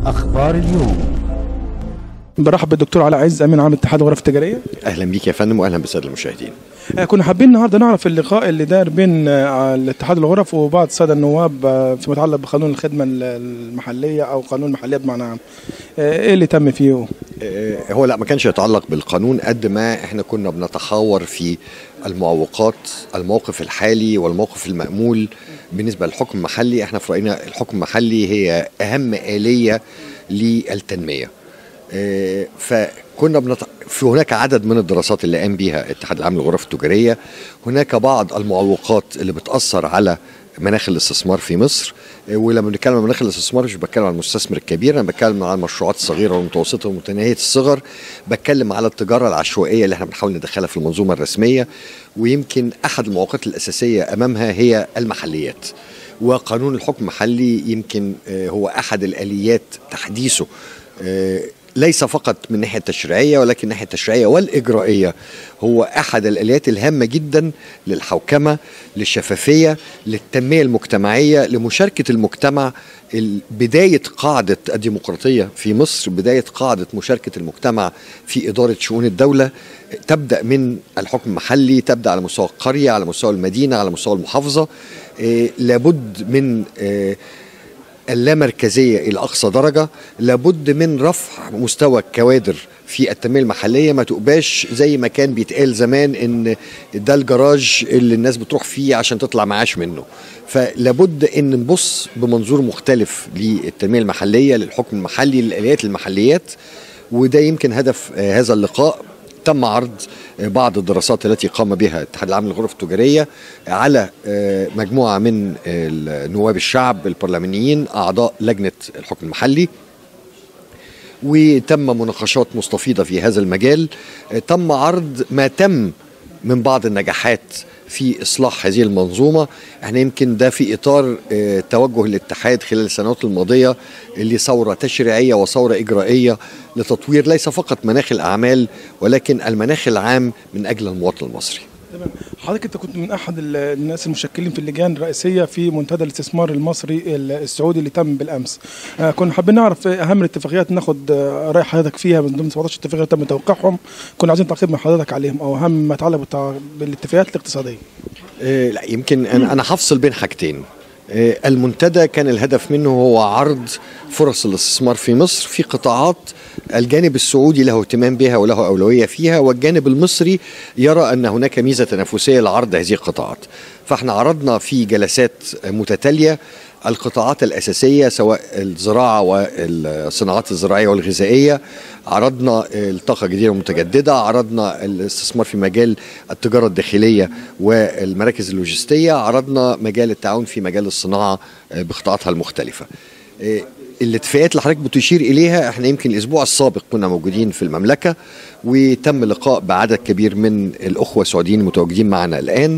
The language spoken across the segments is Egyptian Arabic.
أخبار اليوم برحب بالدكتور علاء عز امين عام اتحاد الغرف التجاريه اهلا بيك يا فندم واهلا بالساده المشاهدين آه، كنا حابين النهارده نعرف اللقاء اللي دار بين آه، الاتحاد الغرف وبعض الساده النواب آه، فيما يتعلق بقانون الخدمه المحليه او قانون المحليه بمعنى عام آه، ايه اللي تم فيه آه، هو لا ما كانش يتعلق بالقانون قد ما احنا كنا بنتحاور في المعوقات الموقف الحالي والموقف المأمول بالنسبة للحكم المحلي احنا في رأينا الحكم المحلي هي أهم آلية للتنمية آه، فكنا بنت... في هناك عدد من الدراسات اللي قام بيها الاتحاد العام للغرف التجارية هناك بعض المعوقات اللي بتأثر على مناخ الاستثمار في مصر آه، ولما بنتكلم عن مناخ الاستثمار مش بتكلم عن المستثمر الكبير انا بتكلم عن المشروعات الصغيره والمتوسطه ومتناهيه الصغر بتكلم على التجاره العشوائيه اللي احنا بنحاول ندخلها في المنظومه الرسميه ويمكن احد المعوقات الاساسيه امامها هي المحليات وقانون الحكم المحلي يمكن آه، هو احد الاليات تحديثه آه، ليس فقط من الناحيه التشريعيه ولكن الناحيه التشريعيه والاجرائيه هو احد الاليات الهامه جدا للحوكمه للشفافيه للتنميه المجتمعيه لمشاركه المجتمع ال- بدايه قاعده الديمقراطيه في مصر بدايه قاعده مشاركه المجتمع في اداره شؤون الدوله تبدا من الحكم المحلي تبدا على مستوى القريه على مستوى المدينه على مستوى المحافظه آه، لابد من آه، اللامركزيه الى اقصى درجه لابد من رفع مستوى الكوادر في التنميه المحليه ما تبقاش زي ما كان بيتقال زمان ان ده الجراج اللي الناس بتروح فيه عشان تطلع معاش منه فلابد ان نبص بمنظور مختلف للتنميه المحليه للحكم المحلي للاليات المحليات وده يمكن هدف آه، هذا اللقاء تم عرض آه، بعض الدراسات التي قام بها الاتحاد العام للغرف التجاريه على آه، مجموعه من آه، نواب الشعب البرلمانيين اعضاء لجنه الحكم المحلي وتم مناقشات مستفيضه في هذا المجال آه، تم عرض ما تم من بعض النجاحات في اصلاح هذه المنظومه احنا يمكن ده في اطار آه، توجه الاتحاد خلال السنوات الماضيه لثوره تشريعيه وثوره اجرائيه لتطوير ليس فقط مناخ الاعمال ولكن المناخ العام من اجل المواطن المصري تمام حضرتك انت كنت من احد ال- الناس المشكلين في اللجان الرئيسيه في منتدى الاستثمار المصري ال- السعودي اللي تم بالامس آه كنا حابين نعرف اهم الاتفاقيات ناخد آه، راي حضرتك فيها من ضمن 17 اتفاقيه تم توقيعهم كنا عايزين تعقيب من حضرتك عليهم او اهم ما يتعلق بالتع- بالاتفاقيات الاقتصاديه آه، لا يمكن انا انا هفصل بين حاجتين آه، المنتدى كان الهدف منه هو عرض فرص الاستثمار في مصر في قطاعات الجانب السعودي له اهتمام بها وله اولويه فيها والجانب المصري يرى ان هناك ميزه تنافسيه لعرض هذه القطاعات فاحنا عرضنا في جلسات متتاليه القطاعات الأساسية سواء الزراعة والصناعات الزراعية والغذائية عرضنا الطاقة الجديدة والمتجددة عرضنا الاستثمار في مجال التجارة الداخلية والمراكز اللوجستية عرضنا مجال التعاون في مجال الصناعة بقطاعاتها المختلفة الاتفاقيات اللي حضرتك بتشير اليها احنا يمكن الاسبوع السابق كنا موجودين في المملكه وتم لقاء بعدد كبير من الاخوه السعوديين المتواجدين معنا الان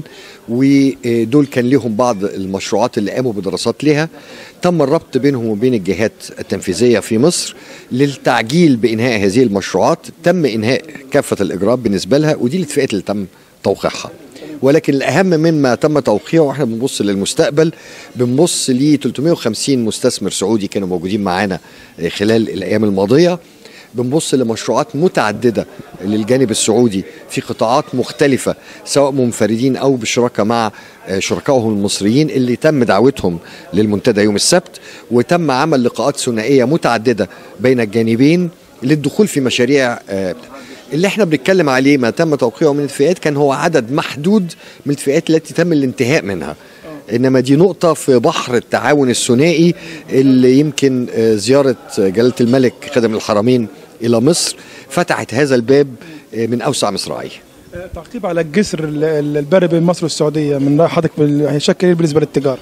ودول كان لهم بعض المشروعات اللي قاموا بدراسات لها تم الربط بينهم وبين الجهات التنفيذيه في مصر للتعجيل بانهاء هذه المشروعات تم انهاء كافه الاجراءات بالنسبه لها ودي الاتفاقات اللي تم توقيعها ولكن الاهم مما تم توقيعه واحنا بنبص للمستقبل بنبص ل 350 مستثمر سعودي كانوا موجودين معانا خلال الايام الماضيه بنبص لمشروعات متعدده للجانب السعودي في قطاعات مختلفه سواء منفردين او بشراكه مع شركائهم المصريين اللي تم دعوتهم للمنتدى يوم السبت وتم عمل لقاءات ثنائيه متعدده بين الجانبين للدخول في مشاريع اللي احنا بنتكلم عليه ما تم توقيعه من اتفاقات كان هو عدد محدود من الاتفاقات التي تم الانتهاء منها انما دي نقطه في بحر التعاون الثنائي اللي يمكن زياره جلاله الملك خادم الحرمين الى مصر فتحت هذا الباب من اوسع مصراعيه تعقيب على الجسر البري بين مصر والسعوديه من راي حضرتك هيشكل ايه بالنسبه للتجاره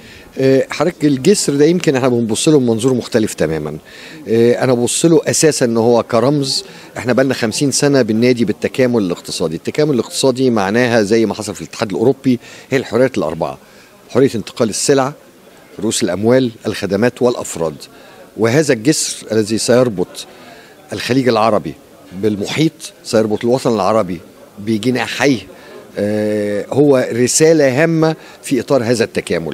حضرتك الجسر ده يمكن احنا بنبص له بمنظور مختلف تماما انا ببص له اساسا ان هو كرمز احنا بقالنا 50 سنه بالنادي بالتكامل الاقتصادي التكامل الاقتصادي معناها زي ما حصل في الاتحاد الاوروبي هي الحريات الاربعه حريه انتقال السلع رؤوس الاموال الخدمات والافراد وهذا الجسر الذي سيربط الخليج العربي بالمحيط سيربط الوطن العربي بجناحيه هو رسالة هامة في إطار هذا التكامل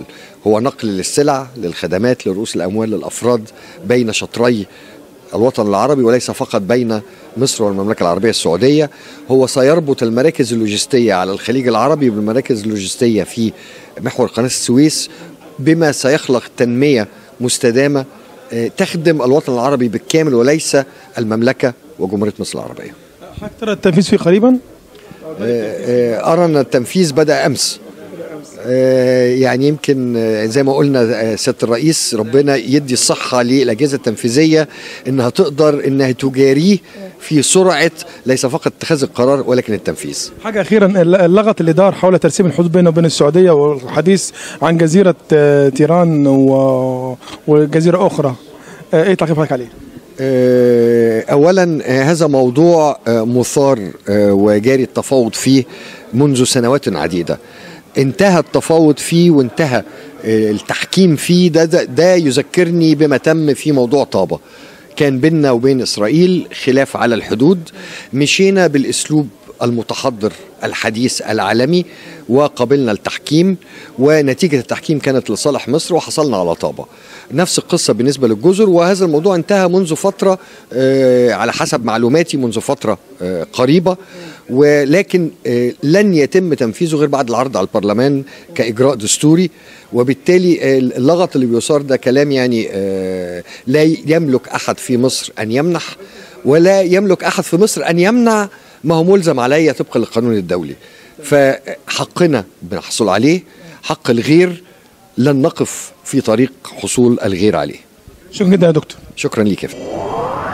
هو نقل للسلع للخدمات لرؤوس الاموال للافراد بين شطري الوطن العربي وليس فقط بين مصر والمملكة العربية السعودية هو سيربط المراكز اللوجستية على الخليج العربي بالمراكز اللوجستية في محور قناة السويس بما سيخلق تنمية مستدامة آه، تخدم الوطن العربي بالكامل وليس المملكة وجمهورية مصر العربية حضرتك ترى التنفيذ فيه قريبا آه، آه، أرى أن التنفيذ بدأ أمس آه، يعني يمكن آه، زي ما قلنا آه، سياده الرئيس ربنا يدي الصحه للاجهزه التنفيذيه انها تقدر انها تجاريه في سرعه ليس فقط اتخاذ القرار ولكن التنفيذ. حاجه اخيرا اللغط اللي دار حول ترسيم الحدود بينه وبين السعوديه والحديث عن جزيره آه، تيران و- وجزيره اخرى آه، ايه تعقيب حضرتك عليه؟ آه، اولا آه، هذا موضوع آه، مثار آه، وجاري التفاوض فيه منذ سنوات عديده انتهى التفاوض فيه وانتهى آه، التحكيم فيه ده, ده, ده يذكرني بما تم في موضوع طابه كان بيننا وبين اسرائيل خلاف على الحدود مشينا بالاسلوب المتحضر الحديث العالمي وقبلنا التحكيم ونتيجة التحكيم كانت لصالح مصر وحصلنا على طابة نفس القصة بالنسبة للجزر وهذا الموضوع انتهى منذ فترة آه، على حسب معلوماتي منذ فترة آه، قريبة ولكن آه، لن يتم تنفيذه غير بعد العرض على البرلمان كإجراء دستوري وبالتالي آه، اللغط اللي بيثار ده كلام يعني آه، لا يملك أحد في مصر أن يمنح ولا يملك أحد في مصر أن يمنع ما هو ملزم عليا طبقا للقانون الدولي فحقنا بنحصل عليه حق الغير لن نقف في طريق حصول الغير عليه شكرا جدا يا دكتور شكرا ليك يا فندم